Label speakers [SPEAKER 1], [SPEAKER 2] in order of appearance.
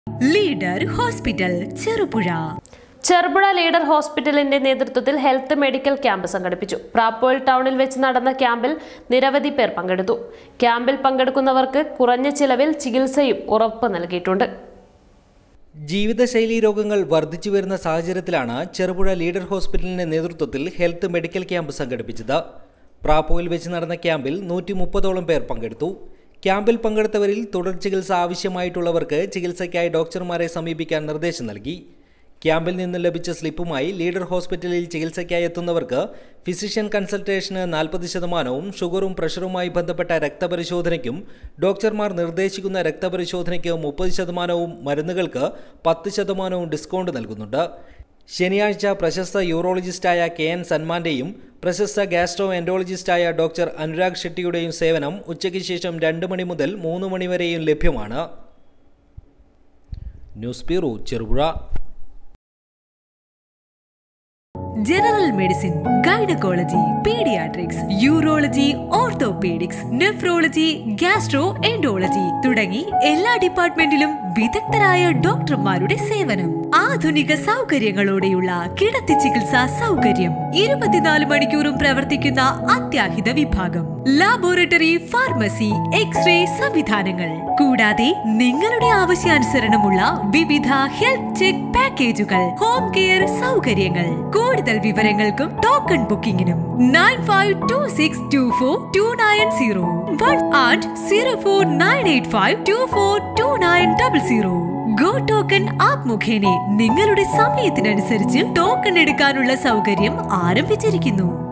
[SPEAKER 1] leader hospital Cherupuzha
[SPEAKER 2] Cherupuzha leader ഹോസ്പിറ്റലിന്റെ നേതൃത്വത്തിൽ health medical camp സംഘടിപ്പിച്ചു പ്രാപ്പോയിൽ ടൗണിൽ വെച്ച് നടന്ന ക്യാമ്പിൽ നിരവധി പേർ പങ്കെടുത്തു ക്യാമ്പിൽ പങ്കെടുക്കുന്നവർക്ക് കുറഞ്ഞ ചിലവിൽ ചികിത്സയും ഉറപ്പ് നൽകിയിട്ടുണ്ട്
[SPEAKER 3] ജീവിതശൈലി രോഗങ്ങൾ വർദ്ധിച്ചു വരുന്ന സാഹചര്യത്തിലാണ് ചെറുപുഴ ലീഡർ ഹോസ്പിറ്റലിന്റെ നേതൃത്വത്തിൽ ഹെൽത്ത് മെഡിക്കൽ ക്യാമ്പ് സംഘടിപ്പിച്ചത് പ്രാപ്പോയിൽ വെച്ച് നടന്ന ക്യാമ്പിൽ നൂറ്റി മുപ്പതോളം പേർ പങ്കെടുത്തു ക്യാമ്പിൽ പങ്കെടുത്തവരിൽ തുടർ ചികിത്സ ആവശ്യമായിട്ടുള്ളവർക്ക് ചികിത്സയ്ക്കായി ഡോക്ടർമാരെ സമീപിക്കാൻ നിർദ്ദേശം നൽകി ക്യാമ്പിൽ നിന്ന് ലഭിച്ച സ്ലിപ്പുമായി ലീഡർ ഹോസ്പിറ്റലിൽ ചികിത്സയ്ക്കായി എത്തുന്നവർക്ക് ഫിസിഷ്യൻ കൺസൾട്ടേഷന് നാൽപ്പത് ശതമാനവും ഷുഗറും പ്രഷറുമായി ബന്ധപ്പെട്ട രക്തപരിശോധനയ്ക്കും ഡോക്ടർമാർ നിർദ്ദേശിക്കുന്ന രക്തപരിശോധനയ്ക്ക് മുപ്പത് ശതമാനവും മരുന്നുകൾക്ക് പത്ത് ശതമാനവും ഡിസ്കൗണ്ട് നൽകുന്നുണ്ട് ശനിയാഴ്ച പ്രശസ്ത യൂറോളജിസ്റ്റായ കെ എൻ സന്മാന്റെയും പ്രശസ്ത ഗാസ്ട്രോ എൻഡോളജിസ്റ്റായ ഡോക്ടർ അനുരാഗ് ഷെട്ടിയുടെയും സേവനം ഉച്ചയ്ക്ക് ശേഷം രണ്ട് മണി മുതൽ മൂന്ന് മണി വരെയും ലഭ്യമാണ് news bureau Cherupuzha
[SPEAKER 1] general medicine gynaecology paediatrics urology orthopaedics nephrology gastroenterology തുടങ്ങി എല്ലാ ഡിപ്പാർട്ട്മെന്റിലും വിദഗ്ധരായ ഡോക്ടർമാരുടെ സേവനം ആധുനിക സൗകര്യങ്ങളോടെയുള്ള കിടത്തി ചികിത്സാ സൗകര്യം ഇരുപത്തിനാല് മണിക്കൂറും പ്രവർത്തിക്കുന്ന അത്യാഹിത വിഭാഗം ലാബോറട്ടറി ഫാർമസി എക്സ്റേ സംവിധാനങ്ങൾ കൂടാതെ നിങ്ങളുടെ ആവശ്യാനുസരണമുള്ള വിവിധ ഹെൽത്ത് ചെക്ക് പാക്കേജുകൾ ഹോം കെയർ സൗകര്യങ്ങൾ കൂടുതൽ വിവരങ്ങൾക്കും ടോക്കൺ ബുക്കിംഗിനും nine five two six two four two nine zero one and zero four nine eight five two four two nine double zero go token app മുഖേന നിങ്ങളുടെ സമയത്തിനനുസരിച്ച് ടോക്കൺ എടുക്കാനുള്ള സൗകര്യം ആരംഭിച്ചിരിക്കുന്നു